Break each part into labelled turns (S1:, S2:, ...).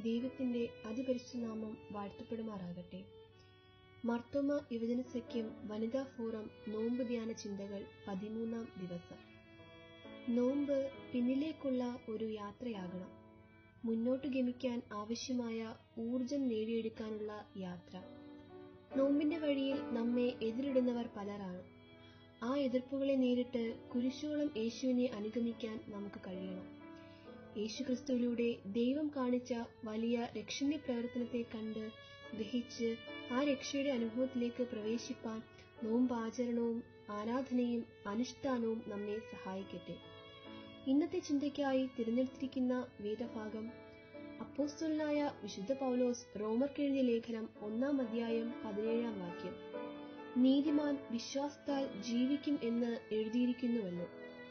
S1: ദൈവത്തിന്റെ അതിപരിശുദ്ധ നാമം വാഴ്ത്തപ്പെടുമാറാകട്ടെ മർത്തോമ യുവജന സഖ്യം വനിതാ ഫോറം നോമ്പ് ധ്യാന ചിന്തകൾ പതിമൂന്നാം ദിവസം നോമ്പ് പിന്നിലേക്കുള്ള ഒരു യാത്രയാകണം മുന്നോട്ട് ഗമിക്കാൻ ആവശ്യമായ ഊർജം നേടിയെടുക്കാനുള്ള യാത്ര നോമ്പിന്റെ വഴിയിൽ നമ്മെ എതിരിടുന്നവർ പലരാണ് ആ എതിർപ്പുകളെ നേരിട്ട് കുരിശോളം യേശുവിനെ അനുഗമിക്കാൻ നമുക്ക് കഴിയണം യേശുക്രിസ്തുവിലൂടെ ദൈവം കാണിച്ച വലിയ രക്ഷണീയ പ്രവർത്തനത്തെ കണ്ട് ഗ്രഹിച്ച് ആ രക്ഷയുടെ അനുഭവത്തിലേക്ക് പ്രവേശിപ്പാൻ നോമ്പാചരണവും ആരാധനയും അനുഷ്ഠാനവും നമ്മെ സഹായിക്കട്ടെ ഇന്നത്തെ ചിന്തയ്ക്കായി തിരഞ്ഞെടുത്തിരിക്കുന്ന വേദഭാഗം അപ്പോസ്തലനായ വിശുദ്ധ പൗലോസ് റോമർക്കെഴുതിയ ലേഖനം ഒന്നാം അധ്യായം പതിനേഴാം വാക്യം നീതിമാൻ വിശ്വാസത്താൽ ജീവിക്കും എന്ന് എഴുതിയിരിക്കുന്നുവല്ലോ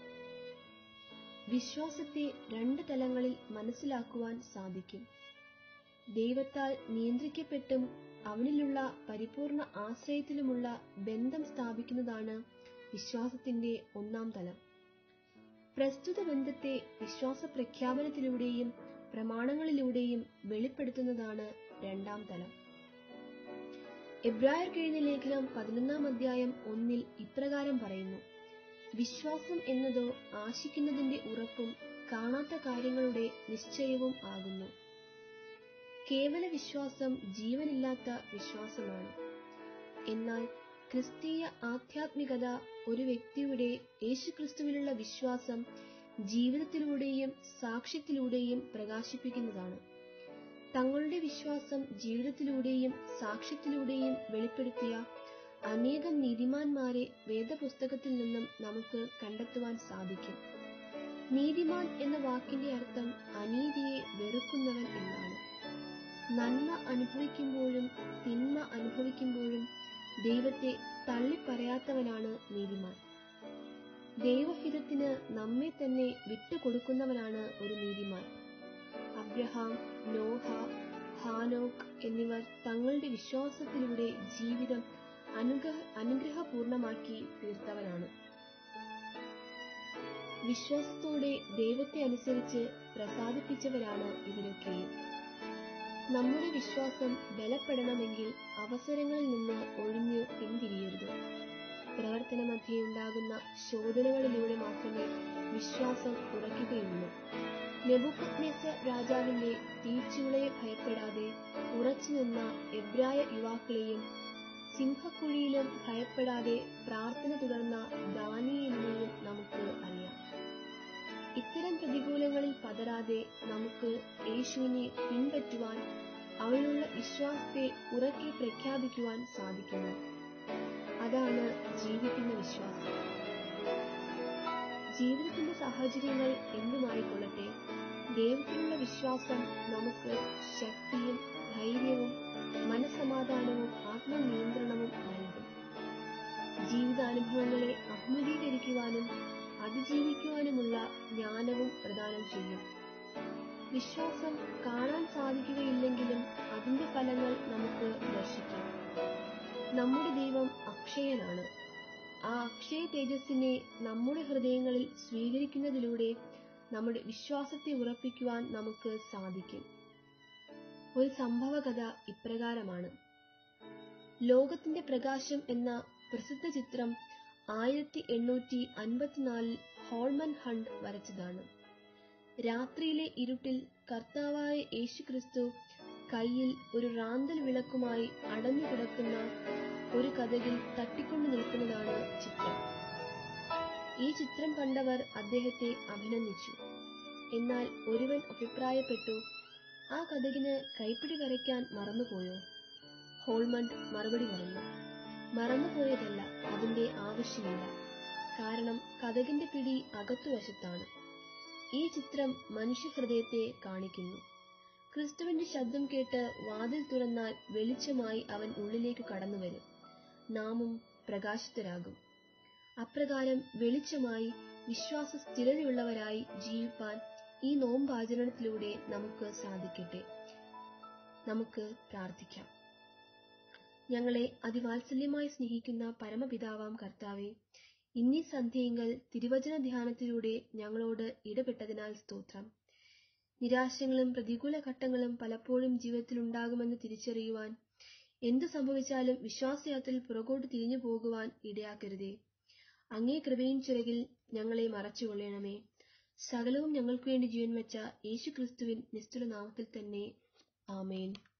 S1: വിശ്വാസത്തെ രണ്ട് തലങ്ങളിൽ മനസ്സിലാക്കുവാൻ സാധിക്കും ദൈവത്താൽ നിയന്ത്രിക്കപ്പെട്ടും അവനിലുള്ള പരിപൂർണ ആശ്രയത്തിലുമുള്ള ബന്ധം സ്ഥാപിക്കുന്നതാണ് വിശ്വാസത്തിന്റെ ഒന്നാം തലം പ്രസ്തുത ബന്ധത്തെ വിശ്വാസ പ്രഖ്യാപനത്തിലൂടെയും പ്രമാണങ്ങളിലൂടെയും വെളിപ്പെടുത്തുന്നതാണ് രണ്ടാം തലം എബ്രായർ എഴുതിയ ലേഖനം പതിനൊന്നാം അധ്യായം ഒന്നിൽ ഇപ്രകാരം പറയുന്നു വിശ്വാസം എന്നതോ ആശിക്കുന്നതിന്റെ ഉറപ്പും കാണാത്ത കാര്യങ്ങളുടെ നിശ്ചയവും ആകുന്നു കേവല വിശ്വാസം ജീവനില്ലാത്ത വിശ്വാസമാണ് എന്നാൽ ക്രിസ്തീയ ആധ്യാത്മികത ഒരു വ്യക്തിയുടെ യേശുക്രിസ്തുവിലുള്ള വിശ്വാസം ജീവിതത്തിലൂടെയും സാക്ഷ്യത്തിലൂടെയും പ്രകാശിപ്പിക്കുന്നതാണ് തങ്ങളുടെ വിശ്വാസം ജീവിതത്തിലൂടെയും സാക്ഷ്യത്തിലൂടെയും വെളിപ്പെടുത്തിയ അനേകം നീതിമാന്മാരെ വേദപുസ്തകത്തിൽ നിന്നും നമുക്ക് കണ്ടെത്തുവാൻ സാധിക്കും നീതിമാൻ എന്ന വാക്കിന്റെ അർത്ഥം അനീതിയെ വെറുക്കുന്നവൻ എന്നാണ് നന്മ അനുഭവിക്കുമ്പോഴും തിന്മ അനുഭവിക്കുമ്പോഴും ദൈവത്തെ തള്ളിപ്പറയാത്തവനാണ് നീതിമാൻ ദൈവഹിതത്തിന് നമ്മെ തന്നെ വിട്ടുകൊടുക്കുന്നവനാണ് ഒരു നീതിമാൻ അബ്രഹാം നോഹ ഹാനോക്ക് എന്നിവർ തങ്ങളുടെ വിശ്വാസത്തിലൂടെ ജീവിതം അനുഗ്രഹ അനുഗ്രഹപൂർണമാക്കി തീർത്തവനാണ് വിശ്വാസത്തോടെ ദൈവത്തെ അനുസരിച്ച് പ്രസാദിപ്പിച്ചവരാണ് ഇവരൊക്കെയും നമ്മുടെ വിശ്വാസം ബലപ്പെടണമെങ്കിൽ അവസരങ്ങളിൽ നിന്ന് ഒഴിഞ്ഞു പിന്തിരിയരുത് പ്രവർത്തന മധ്യേ ഉണ്ടാകുന്ന ശോധനകളിലൂടെ മാത്രമേ വിശ്വാസം ഉറയ്ക്കുകയുള്ളൂ നെബുക്കദ്നേസർ രാജാവിന്റെ തീച്ചുളയെ ഭയപ്പെടാതെ ഉറച്ചു നിന്ന എബ്രായ യുവാക്കളെയും സിംഹക്കുഴിയിലും ഭയപ്പെടാതെ പ്രാർത്ഥന തുടർന്ന ദാനിയലിനെയും നമുക്ക് അറിയാം ഇത്തരം പ്രതികൂലങ്ങളിൽ പതരാതെ നമുക്ക് യേശുവിനെ പിൻപറ്റുവാൻ അവനുള്ള വിശ്വാസത്തെ ഉറക്കെ പ്രഖ്യാപിക്കുവാൻ സാധിക്കുന്നു അതാണ് ജീവിക്കുന്ന വിശ്വാസം ജീവിതത്തിന്റെ സാഹചര്യങ്ങൾ എന്തുമായിക്കൊള്ളട്ടെ ദൈവത്തിലുള്ള വിശ്വാസം നമുക്ക് ശക്തിയും ധൈര്യവും മനസമാധാനവും ആത്മനിയന്ത്രണവും നൽകും ജീവിതാനുഭവങ്ങളെ അഭിമുഖീകരിക്കുവാനും അതിജീവിക്കുവാനുമുള്ള ജ്ഞാനവും പ്രദാനം ചെയ്യും വിശ്വാസം കാണാൻ സാധിക്കുകയില്ലെങ്കിലും അതിന്റെ ഫലങ്ങൾ നമുക്ക് ദർശിക്കാം നമ്മുടെ ദൈവം അക്ഷയനാണ് ആ അക്ഷയ തേജസ്സിനെ നമ്മുടെ ഹൃദയങ്ങളിൽ സ്വീകരിക്കുന്നതിലൂടെ നമ്മുടെ വിശ്വാസത്തെ ഉറപ്പിക്കുവാൻ നമുക്ക് സാധിക്കും ഒരു സംഭവകഥ ഇപ്രകാരമാണ് ലോകത്തിന്റെ പ്രകാശം എന്ന പ്രസിദ്ധ ചിത്രം ആയിരത്തി എണ്ണൂറ്റി അൻപത്തിനാലിൽ ഹോൾമൻ ഹണ്ട് വരച്ചതാണ് രാത്രിയിലെ ഇരുട്ടിൽ കർത്താവായ യേശുക്രിസ്തു കയ്യിൽ ഒരു റാന്തൽ വിളക്കുമായി അടഞ്ഞു കിടക്കുന്ന ഒരു കഥകിൽ തട്ടിക്കൊണ്ടു നിൽക്കുന്നതാണ് ചിത്രം ഈ ചിത്രം കണ്ടവർ അദ്ദേഹത്തെ അഭിനന്ദിച്ചു എന്നാൽ ഒരുവൻ അഭിപ്രായപ്പെട്ടു ആ കഥകിന് കൈപ്പിടി വരയ്ക്കാൻ മറന്നുപോയോ ഹോൾമണ്ട് മറുപടി പറഞ്ഞു മറന്നുപോയതല്ല അതിന്റെ ആവശ്യമില്ല കാരണം കഥകിന്റെ പിടി അകത്തുവശത്താണ് ഈ ചിത്രം മനുഷ്യഹൃദയത്തെ കാണിക്കുന്നു ക്രിസ്തുവിന്റെ ശബ്ദം കേട്ട് വാതിൽ തുറന്നാൽ വെളിച്ചമായി അവൻ ഉള്ളിലേക്ക് കടന്നുവരും നാമും പ്രകാശിതരാകും അപ്രകാരം വെളിച്ചമായി വിശ്വാസ സ്ഥിരതയുള്ളവരായി ജീവിപ്പാൻ ഈ നോമ്പാചരണത്തിലൂടെ നമുക്ക് സാധിക്കട്ടെ നമുക്ക് പ്രാർത്ഥിക്കാം ഞങ്ങളെ അതിവാത്സല്യമായി സ്നേഹിക്കുന്ന പരമപിതാവാം കർത്താവെ ഇന്നീ സന്ധ്യയെങ്കിൽ തിരുവചന ധ്യാനത്തിലൂടെ ഞങ്ങളോട് ഇടപെട്ടതിനാൽ സ്തോത്രം നിരാശകളും പ്രതികൂല ഘട്ടങ്ങളും പലപ്പോഴും ജീവിതത്തിൽ ഉണ്ടാകുമെന്ന് തിരിച്ചറിയുവാൻ എന്തു സംഭവിച്ചാലും വിശ്വാസയാത്രയിൽ പുറകോട്ട് തിരിഞ്ഞു പോകുവാൻ ഇടയാക്കരുതേ അങ്ങേ കൃപയിൻ ചിറകിൽ ഞങ്ങളെ മറച്ചുകൊള്ളണമേ സകലവും ഞങ്ങൾക്ക് വേണ്ടി ജീവൻ വെച്ച യേശു ക്രിസ്തുവിൻ നിസ്തുല നാമത്തിൽ തന്നെ ആമേൻ